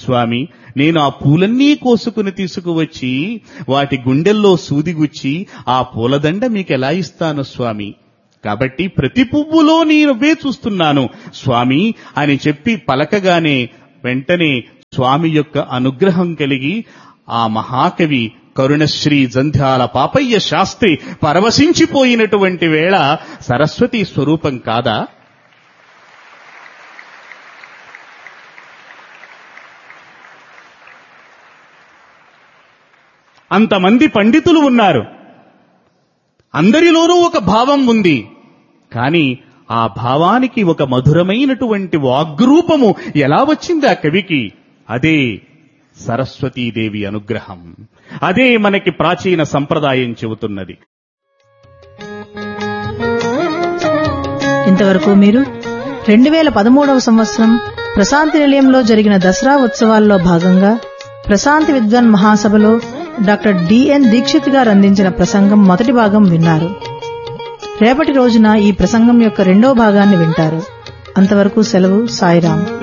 స్వామి నేను ఆ పూలన్నీ కోసుకుని తీసుకువచ్చి వాటి గుండెల్లో సూదిగుచ్చి ఆ పూలదండ మీకు ఎలా ఇస్తాను స్వామి కాబట్టి ప్రతి పువ్వులో నేనువే చూస్తున్నాను స్వామి అని చెప్పి పలకగానే వెంటనే స్వామి యొక్క అనుగ్రహం కలిగి ఆ మహాకవి కరుణశ్రీ జంధ్యాల పాపయ్య శాస్త్రి పరవశించిపోయినటువంటి వేళ సరస్వతి స్వరూపం కాదా అంతమంది పండితులు ఉన్నారు అందరిలోనూ ఒక భావం ఉంది కానీ ఆ భావానికి ఒక మధురమైనటువంటి వాగ్రూపము ఎలా వచ్చింది ఆ కవికి అదే సరస్వతీదేవి అనుగ్రహం అదే మనకి ప్రాచీన సంప్రదాయం చెబుతున్నది ఇంతవరకు మీరు రెండు వేల పదమూడవ సంవత్సరం ప్రశాంతి నిలయంలో జరిగిన దసరా ఉత్సవాల్లో భాగంగా ప్రశాంతి విద్వాన్ మహాసభలో డాక్టర్ డిఎన్ దీక్షిత్ గారు అందించిన ప్రసంగం మొదటి భాగం విన్నారు రేపటి రోజున ఈ ప్రసంగం యొక్క రెండో భాగాన్ని వింటారు అంతవరకు సెలవు సాయిరాం